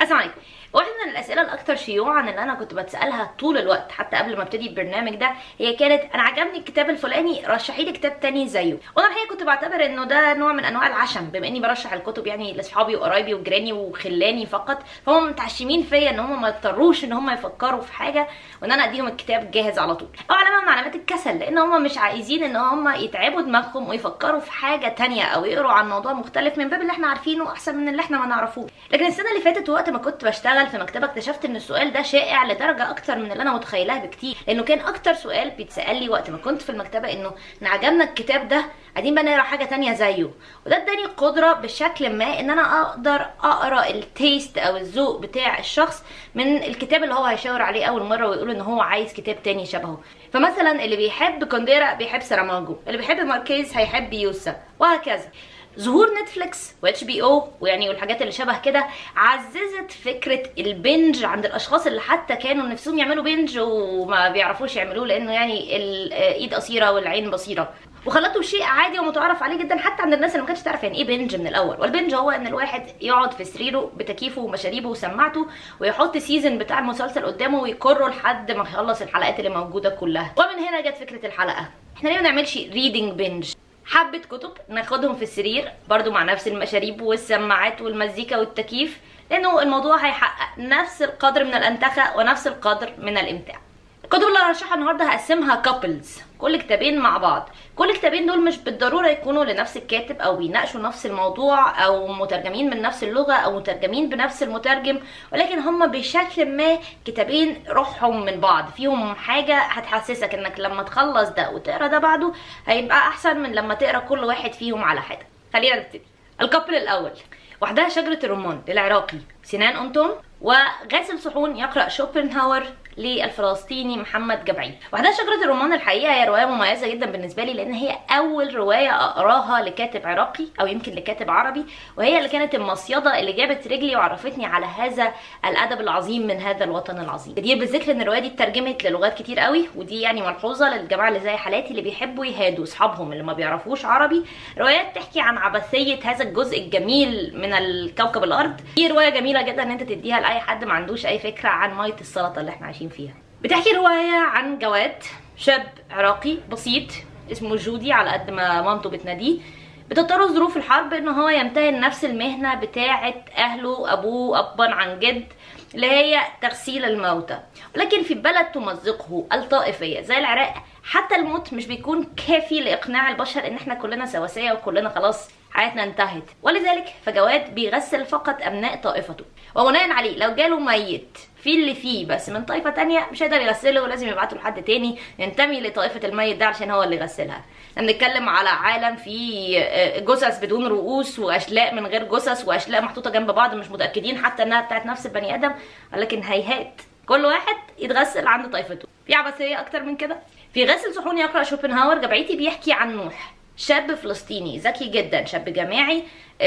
السلام عليكم واحدة من الأسئلة الأكثر شيوعا اللي أنا كنت بتسألها طول الوقت حتى قبل ما ابتدي البرنامج ده هي كانت أنا عجبني الكتاب الفلاني رشحي لي كتاب تاني زيه وأنا الحقيقة كنت بعتبر إنه ده نوع من أنواع العشم بما إني برشح الكتب يعني لأصحابي وقرايبي وجيراني وخلاني فقط فهم متعشمين فيا إن هم ما يضطروش إن هم يفكروا في حاجة وإن أنا أديهم الكتاب جاهز على طول أو علامة من علامات الكسل لأن هم مش عايزين إن هم يتعبوا دماغهم ويفكروا في حاجة تانية أو يقروا عن موضوع مختلف من باب اللي احنا عارفينه أحسن من اللي احنا ما نعرفوش لكن السنة اللي فاتت وقت ما كنت بشتغل في مكتبة اكتشفت ان السؤال ده شائع لدرجه اكتر من اللي انا متخيلاه بكتير لانه كان اكتر سؤال بيتسال لي وقت ما كنت في المكتبه انه ان عجبنا الكتاب ده قاعدين بقى نقرا حاجه تانية زيه وده اداني قدره بشكل ما ان انا اقدر اقرا التيست او الذوق بتاع الشخص من الكتاب اللي هو هيشاور عليه اول مره ويقول ان هو عايز كتاب تاني شبهه فمثلا اللي بيحب كونديرا بيحب ساراماجو اللي بيحب ماركيز هيحب يوسا وهكذا ظهور نتفليكس واتش بي او ويعني والحاجات اللي شبه كده عززت فكره البنج عند الاشخاص اللي حتى كانوا نفسهم يعملوا بنج وما بيعرفوش يعملوه لانه يعني الايد قصيره والعين بصيره وخلته شيء عادي ومتعارف عليه جدا حتى عند الناس اللي ما كانتش تعرف يعني ايه بنج من الاول والبنج هو ان الواحد يقعد في سريره بتكييفه ومشاريبه وسماعته ويحط سيزون بتاع المسلسل قدامه ويكره لحد ما يخلص الحلقات اللي موجوده كلها ومن هنا جت فكره الحلقه احنا ليه ما نعملش ريدنج بنج حبة كتب ناخدهم في السرير برضو مع نفس المشاريب والسماعات والمزيكا والتكييف لانه الموضوع هيحقق نفس القدر من الانتخة ونفس القدر من الامتاع الكتب اللي هرشحها النهارده هقسمها كابلز كل كتابين مع بعض كل كتابين دول مش بالضروره يكونوا لنفس الكاتب او بيناقشوا نفس الموضوع او مترجمين من نفس اللغه او مترجمين بنفس المترجم ولكن هم بشكل ما كتابين روحهم من بعض فيهم حاجه هتحسسك انك لما تخلص ده وتقرا ده بعده هيبقى احسن من لما تقرا كل واحد فيهم على حده خلينا نبتدي الكابل الاول وحدها شجره الرمان للعراقي سنان انتم وغاسل صحون يقرا شوبنهاور للفلسطيني محمد جبعي وحدها شجرة الرمان الحقيقة هي رواية مميزة جدا بالنسبة لي لأن هي أول رواية أقراها لكاتب عراقي أو يمكن لكاتب عربي وهي اللي كانت المصيدة اللي جابت رجلي وعرفتني على هذا الأدب العظيم من هذا الوطن العظيم جدير بالذكر إن الرواية دي اترجمت للغات كتير قوي ودي يعني ملحوظة للجماعة اللي زي حالاتي اللي بيحبوا يهادوا أصحابهم اللي ما بيعرفوش عربي روايات تحكي عن عبثية هذا الجزء الجميل من الكوكب الأرض دي رواية جميلة جدا إن أنت تديها لأي حد ما عندوش أي فكرة عن مية السلطة اللي احنا عايشين فيها بتحكي رواية عن جواد شاب عراقي بسيط اسمه جودي على قد ما مامته بتناديه بتضطر ظروف الحرب ان هو يمتهن نفس المهنة بتاعة اهله ابوه ابا عن جد اللي هي تغسيل الموتى ولكن في بلد تمزقه الطائفية زي العراق حتى الموت مش بيكون كافي لاقناع البشر ان احنا كلنا سواسية وكلنا خلاص حياتنا انتهت ولذلك فجواد بيغسل فقط ابناء طائفته وبناء عليه لو جاله ميت في اللي فيه بس من طائفه تانية مش هيقدر يغسله ولازم يبعته لحد تاني ينتمي لطائفه الميت ده عشان هو اللي يغسلها بنتكلم على عالم فيه جثث بدون رؤوس واشلاء من غير جثث واشلاء محطوطه جنب بعض مش متاكدين حتى انها بتاعت نفس البني ادم ولكن هيهات كل واحد يتغسل عند طائفته في عبثيه اكتر من كده في غسل صحون يقرا شوبنهاور جبعيتي بيحكي عن نوح شاب فلسطيني ذكي جدا شاب جامعي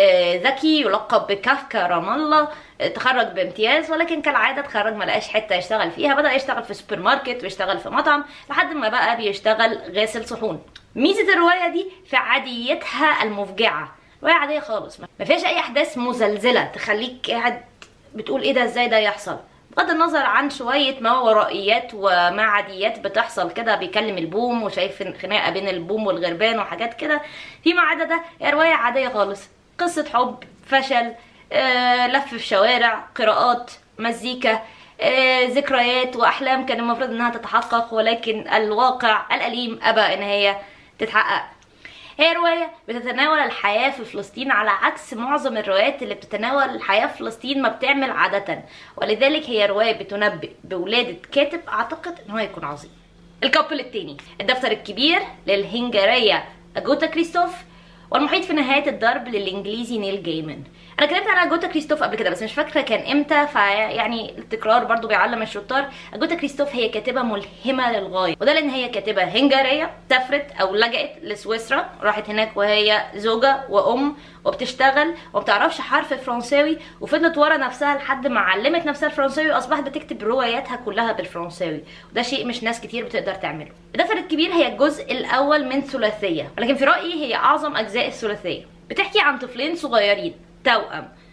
ذكي يلقب بكافكا رام الله تخرج بامتياز ولكن كالعاده اتخرج ما لقاش حته يشتغل فيها بدا يشتغل في سوبر ماركت ويشتغل في مطعم لحد ما بقى بيشتغل غاسل صحون ميزه الروايه دي في عاديتها المفجعه روايه عاديه خالص ما فيهاش اي احداث مزلزله تخليك قاعد بتقول ايه ده ازاي ده يحصل بغض النظر عن شوية ما ورائيات وما عاديات بتحصل كده بيكلم البوم وشايف خناقة بين البوم والغربان وحاجات كده فيما عدا ده هي رواية عادية خالص قصة حب فشل آه، لف في شوارع قراءات مزيكا آه، ذكريات واحلام كان المفروض انها تتحقق ولكن الواقع الاليم ابى ان هي تتحقق هي رواية بتتناول الحياة في فلسطين على عكس معظم الروايات اللي بتتناول الحياة في فلسطين ما بتعمل عادة ولذلك هي رواية بتنبئ بولادة كاتب أعتقد إن هو يكون عظيم الكابل التاني الدفتر الكبير للهنجرية أجوتا كريستوف والمحيط في نهاية الضرب للإنجليزي نيل جيمان انا اتكلمت عن اجوتا كريستوف قبل كده بس مش فاكره كان امتى فيعني التكرار برضو بيعلم الشطار اجوتا كريستوف هي كاتبه ملهمه للغايه وده لان هي كاتبه هنجاريه سافرت او لجأت لسويسرا راحت هناك وهي زوجه وام وبتشتغل ومبتعرفش حرف فرنساوي وفضلت ورا نفسها لحد ما علمت نفسها الفرنساوي واصبحت بتكتب رواياتها كلها بالفرنساوي وده شيء مش ناس كتير بتقدر تعمله الدفتر الكبير هي الجزء الاول من ثلاثيه ولكن في رايي هي اعظم اجزاء الثلاثيه بتحكي عن طفلين صغيرين توأم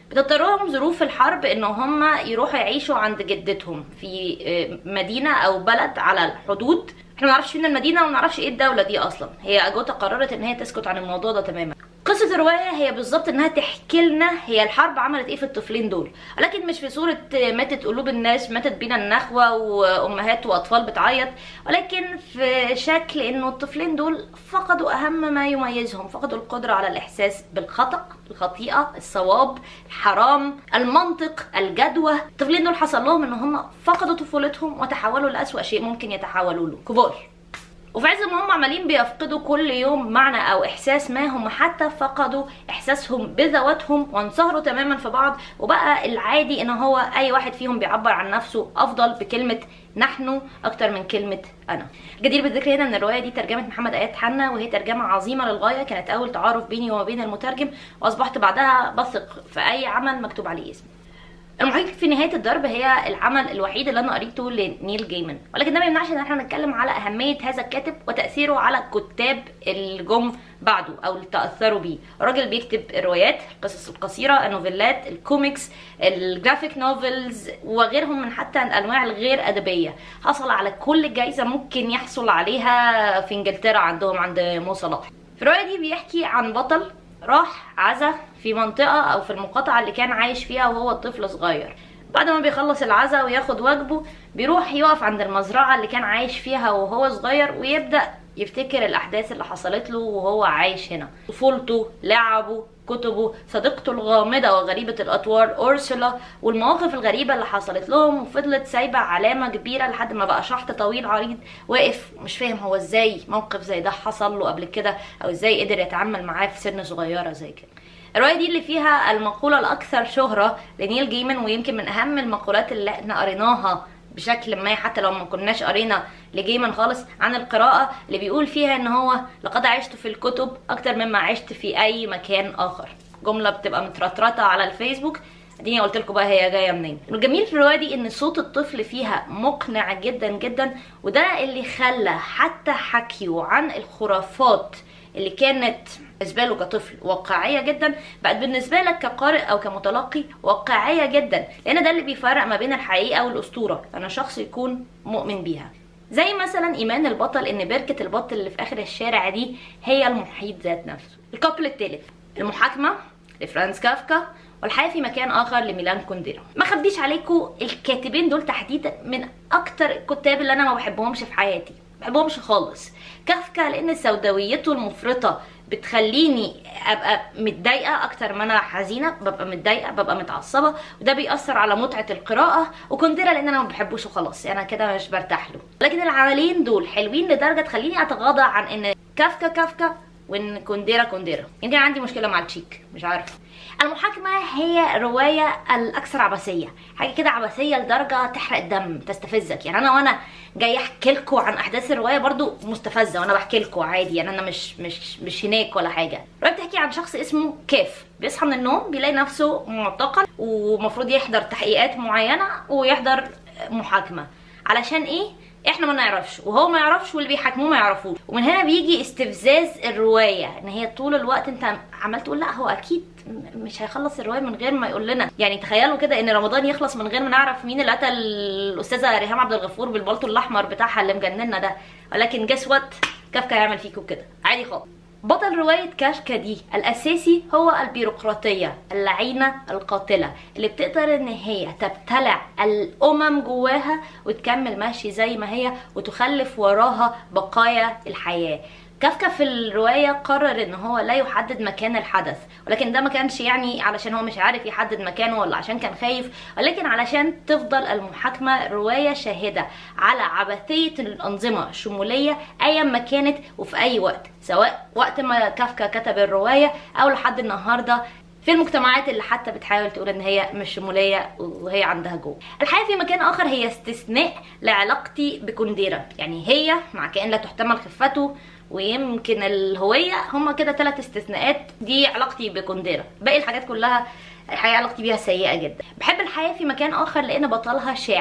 بتضطرهم ظروف الحرب ان هم يروحوا يعيشوا عند جدتهم في آه، مدينه او بلد على الحدود احنا ما نعرفش فين المدينه وما نعرفش ايه الدوله دي اصلا هي اجوتا قررت ان هي تسكت عن الموضوع ده تماما قصة الرواية هي بالظبط انها تحكي لنا هي الحرب عملت ايه في الطفلين دول ولكن مش في صورة ماتت قلوب الناس ماتت بينا النخوة وامهات واطفال بتعيط ولكن في شكل انه الطفلين دول فقدوا اهم ما يميزهم فقدوا القدرة على الاحساس بالخطأ الخطيئة الصواب الحرام المنطق الجدوى الطفلين دول حصل لهم ان هم فقدوا طفولتهم وتحولوا لأسوأ شيء ممكن يتحولوا له كبار وفي عز ما هم عمالين بيفقدوا كل يوم معنى او احساس ما هم حتى فقدوا احساسهم بذواتهم وانصهروا تماما في بعض وبقى العادي ان هو اي واحد فيهم بيعبر عن نفسه افضل بكلمه نحن اكتر من كلمه انا الجدير بالذكر هنا ان الروايه دي ترجمه محمد ايات حنا وهي ترجمه عظيمه للغايه كانت اول تعارف بيني وما بين المترجم واصبحت بعدها بثق في اي عمل مكتوب عليه اسمي المحيط في نهايه الضرب هي العمل الوحيد اللي انا قريته لنيل جيمن ولكن ده ما يمنعش ان احنا نتكلم على اهميه هذا الكاتب وتاثيره على الكتاب الجم بعده او اللي تاثروا بيه الراجل بيكتب الروايات القصص القصيره النوفيلات الكوميكس الجرافيك نوفلز وغيرهم من حتى الانواع الغير ادبيه حصل على كل جايزه ممكن يحصل عليها في انجلترا عندهم عند مو صلاح في الروايه دي بيحكي عن بطل راح عزا في منطقة أو في المقاطعة اللي كان عايش فيها وهو طفل صغير بعد ما بيخلص العزا وياخد واجبه بيروح يقف عند المزرعة اللي كان عايش فيها وهو صغير ويبدأ يفتكر الأحداث اللي حصلت له وهو عايش هنا طفولته لعبه كتبه صديقته الغامضة وغريبة الأطوار أورسولا والمواقف الغريبة اللي حصلت لهم وفضلت سايبة علامة كبيرة لحد ما بقى شحط طويل عريض واقف مش فاهم هو ازاي موقف زي ده حصل له قبل كده أو ازاي قدر يتعامل معاه في سن صغيرة زي كده الرواية دي اللي فيها المقولة الأكثر شهرة لنيل جيمن ويمكن من أهم المقولات اللي احنا قريناها بشكل ما حتى لو ما كناش قرينا لجيمن خالص عن القراءة اللي بيقول فيها ان هو لقد عشت في الكتب اكتر مما عشت في اي مكان اخر جملة بتبقى مترطرطة على الفيسبوك اديني قلت لكم بقى هي جايه منين الجميل في الروايه دي ان صوت الطفل فيها مقنع جدا جدا وده اللي خلى حتى حكيه عن الخرافات اللي كانت بالنسبه له كطفل واقعيه جدا بقت بالنسبه لك كقارئ او كمتلقي واقعيه جدا لان ده اللي بيفرق ما بين الحقيقه والاسطوره انا شخص يكون مؤمن بيها زي مثلا ايمان البطل ان بركه البط اللي في اخر الشارع دي هي المحيط ذات نفسه الكابل الثالث المحاكمه لفرانس كافكا والحياه في مكان اخر لميلان كونديرا ما خبيش عليكم الكاتبين دول تحديدا من اكتر الكتاب اللي انا ما بحبهمش في حياتي ما بحبهمش خالص كافكا لان سوداويته المفرطه بتخليني ابقى متضايقه اكتر ما انا حزينه ببقى متضايقه ببقى متعصبه وده بيأثر على متعه القراءه وكونديرا لان انا ما بحبوش وخلاص انا كده مش برتاح له لكن العملين دول حلوين لدرجه تخليني اتغاضى عن ان كافكا كافكا وان كونديرا كونديرا يمكن عندي مشكله مع التشيك مش عارفه المحاكمة هي رواية الأكثر عبثية حاجة كده عبثية لدرجة تحرق الدم تستفزك يعني أنا وأنا جاي أحكي لكم عن أحداث الرواية برضو مستفزة وأنا بحكي لكم عادي يعني أنا مش مش مش هناك ولا حاجة الرواية بتحكي عن شخص اسمه كيف بيصحى من النوم بيلاقي نفسه معتقل ومفروض يحضر تحقيقات معينة ويحضر محاكمة علشان إيه؟ احنا ما نعرفش وهو ما يعرفش واللي بيحاكموه ما يعرفوش ومن هنا بيجي استفزاز الروايه ان هي طول الوقت انت عمال تقول لا هو اكيد مش هيخلص الروايه من غير ما يقول لنا يعني تخيلوا كده ان رمضان يخلص من غير ما نعرف مين اللي قتل الاستاذه ريهام عبد الغفور بالبلطو الاحمر بتاعها اللي مجننا ده ولكن جس وات كافكا يعمل فيكم كده عادي خالص بطل رواية كاشكا دي الأساسي هو البيروقراطية اللعينة القاتلة اللي بتقدر إن هي تبتلع الأمم جواها وتكمل ماشي زي ما هي وتخلف وراها بقايا الحياة كافكا في الرواية قرر ان هو لا يحدد مكان الحدث ولكن ده ما كانش يعني علشان هو مش عارف يحدد مكانه ولا عشان كان خايف ولكن علشان تفضل المحاكمة رواية شاهدة على عبثية الأنظمة الشمولية أيا ما كانت وفي أي وقت سواء وقت ما كافكا كتب الرواية أو لحد النهاردة في المجتمعات اللي حتى بتحاول تقول ان هي مش شموليه وهي عندها جوه الحياه في مكان اخر هي استثناء لعلاقتي بكونديرا يعني هي مع كائن لا تحتمل خفته ويمكن الهويه هما كده ثلاث استثناءات دي علاقتي بكونديرا باقي الحاجات كلها الحقيقه علاقتي بيها سيئه جدا بحب الحياه في مكان اخر لان بطلها شاعر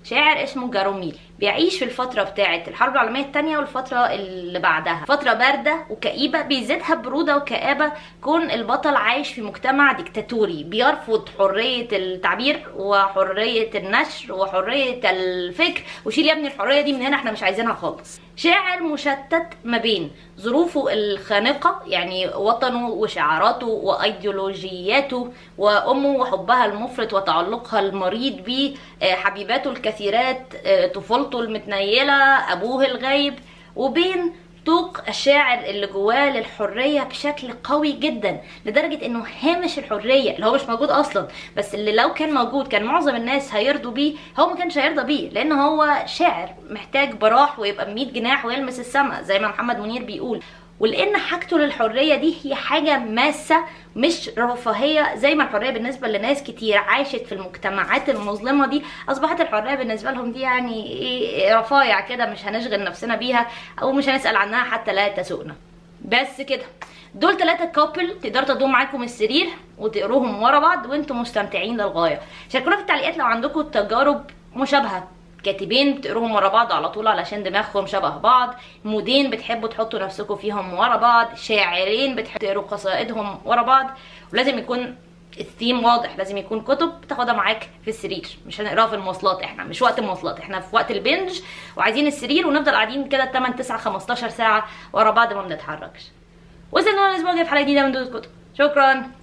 شاعر اسمه جاروميل بيعيش في الفتره بتاعه الحرب العالميه الثانيه والفتره اللي بعدها فتره بارده وكئيبه بيزيدها بروده وكآبه كون البطل عايش في مجتمع ديكتاتوري بيرفض حريه التعبير وحريه النشر وحريه الفكر وشيل يا ابني الحريه دي من هنا احنا مش عايزينها خالص شاعر مشتت ما بين ظروفه الخانقة يعني وطنه وشعاراته وأيديولوجياته وأمه وحبها المفرط وتعلقها المريض به حبيباته الكثيرات طفولته المتنيلة أبوه الغايب وبين طوق الشاعر اللي جواه للحرية بشكل قوي جدا لدرجة انه هامش الحرية اللي هو مش موجود اصلا بس اللي لو كان موجود كان معظم الناس هيرضوا بيه هو ما كانش هيرضى بيه لان هو شاعر محتاج براح ويبقى ب 100 جناح ويلمس السماء زي ما محمد منير بيقول ولان حاجته للحريه دي هي حاجه ماسه مش رفاهيه زي ما الحريه بالنسبه لناس كتير عاشت في المجتمعات المظلمه دي اصبحت الحريه بالنسبه لهم دي يعني ايه رفايع كده مش هنشغل نفسنا بيها او مش هنسال عنها حتى لا تسوقنا بس كده دول ثلاثة كابل تقدروا تاخدوهم معاكم السرير وتقروهم ورا بعض وانتم مستمتعين للغايه شاركونا في التعليقات لو عندكم تجارب مشابهه كاتبين بتقروهم ورا بعض على طول علشان دماغهم شبه بعض مودين بتحبوا تحطوا نفسكم فيهم ورا بعض شاعرين بتحبوا تقروا قصائدهم ورا بعض ولازم يكون الثيم واضح لازم يكون كتب تاخدها معاك في السرير مش هنقراها في المواصلات احنا مش وقت المواصلات احنا في وقت البنج وعايزين السرير ونفضل قاعدين كده 8 9 15 ساعه ورا بعض ما بنتحركش وصلنا الاسبوع الجاي في حلقه جديده من دود كتب شكرا